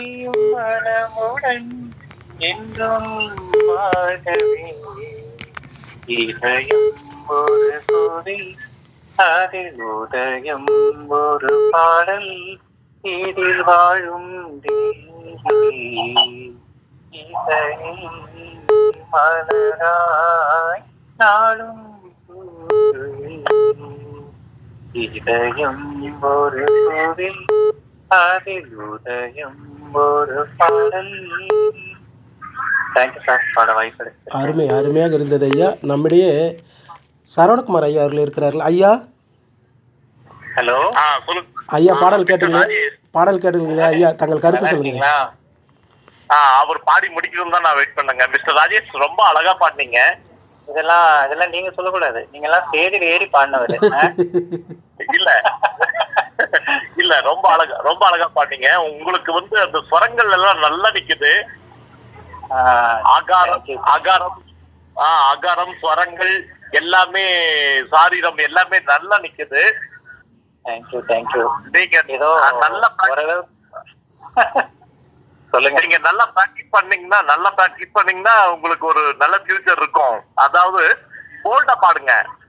நீயும் மனமுடன் என்றும் வாழ்கவே இதயம் ஒரு சுதி அதில் உதயம் ஒரு பாடல் இதில் வாழும் தேவி இதயம் மலராய் நாளும் இதயம் ஒரு சுவில் அதில் உதயம் ஒரு பாடல் தேங்க்யூ சார் பாட வாய்ப்பு அருமை அருமையாக இருந்தது ஐயா நம்மிடையே சரவணகுமார் ஐயா அவர்கள் இருக்கிறார்கள் ஐயா ஹலோ ஆ சொல்லுங்க ஐயா பாடல் கேட்டீங்களா பாடல் கேட்டீங்களா ஐயா தங்கள் கருத்து சொல்லுங்க இருக்கீங்களா ஆ அவர் பாடி முடிக்கணும் தான் நான் வெயிட் பண்ணேங்க மிஸ்டர் ராஜேஷ் ரொம்ப அழகா பாடினீங்க இதெல்லாம் இதெல்லாம் நீங்க சொல்லக்கூடாது நீங்க எல்லாம் ஸ்டேஜில் ஏறி பாடினவர் இல்ல இல்ல ரொம்ப அழகா ரொம்ப அழகா பாடினீங்க உங்களுக்கு வந்து அந்த ஸ்வரங்கள் எல்லாம் நல்லா நிக்குது ஆகாரம் ஆகாரம் ஆ ஆகாரம் ஸ்வரங்கள் எல்லாமே சாரீரம் எல்லாமே நல்லா நிக்குது தேங்க்யூ தேங்க்யூ நீங்க ஏதோ ஆ, நல்லா practice- ஓரளவு சொல்லுங்க நீங்க நல்லா பிராக்டிஸ் பண்ணீங்கன்னா நல்லா பிராக்டிஸ் பண்ணீங்கன்னா உங்களுக்கு ஒரு நல்ல ஃபியூச்சர் இருக்கும் அதாவது போல்டா பாடுங்க